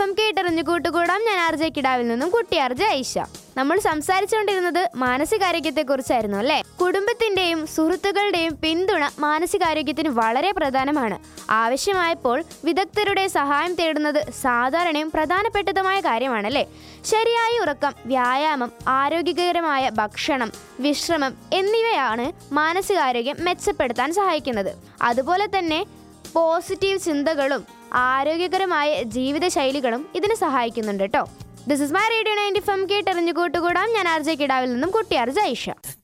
F M കേട്ടറിഞ്ഞു കൂട്ടുകൂടാം ഞാൻ R J കിടാവിൽ നിന്നും കുട്ടി ആർ ജെ ഐഷ നമ്മൾ സംസാരിച്ചുകൊണ്ടിരുന്നത് മാനസികാരോഗ്യത്തെ കുറിച്ചായിരുന്നു അല്ലേ കുടുംബത്തിന്റെയും സുഹൃത്തുക്കളുടെയും പിന്തുണ മാനസികാരോഗ്യത്തിന് വളരെ പ്രധാനമാണ് ആവശ്യമായപ്പോൾ വിദഗ്ധരുടെ സഹായം തേടുന്നത് സാധാരണയും പ്രധാനപ്പെട്ടതുമായ കാര്യമാണല്ലേ ശരിയായ ഉറക്കം വ്യായാമം ആരോഗ്യകരമായ ഭക്ഷണം വിശ്രമം എന്നിവയാണ് മാനസികാരോഗ്യം മെച്ചപ്പെടുത്താൻ സഹായിക്കുന്നത് അതുപോലെ തന്നെ പോസിറ്റീവ് ചിന്തകളും ആരോഗ്യകരമായ ജീവിതശൈലികളും ഇതിന് സഹായിക്കുന്നുണ്ട് കേട്ടോ this is my radio ninety FM കേട്ടറിഞ്ഞു കൂട്ടുകൂടാം ഞാൻ ആർ ജെ കിടാവിൽ നിന്നും കുട്ടി ആർ ജെ ഐഷ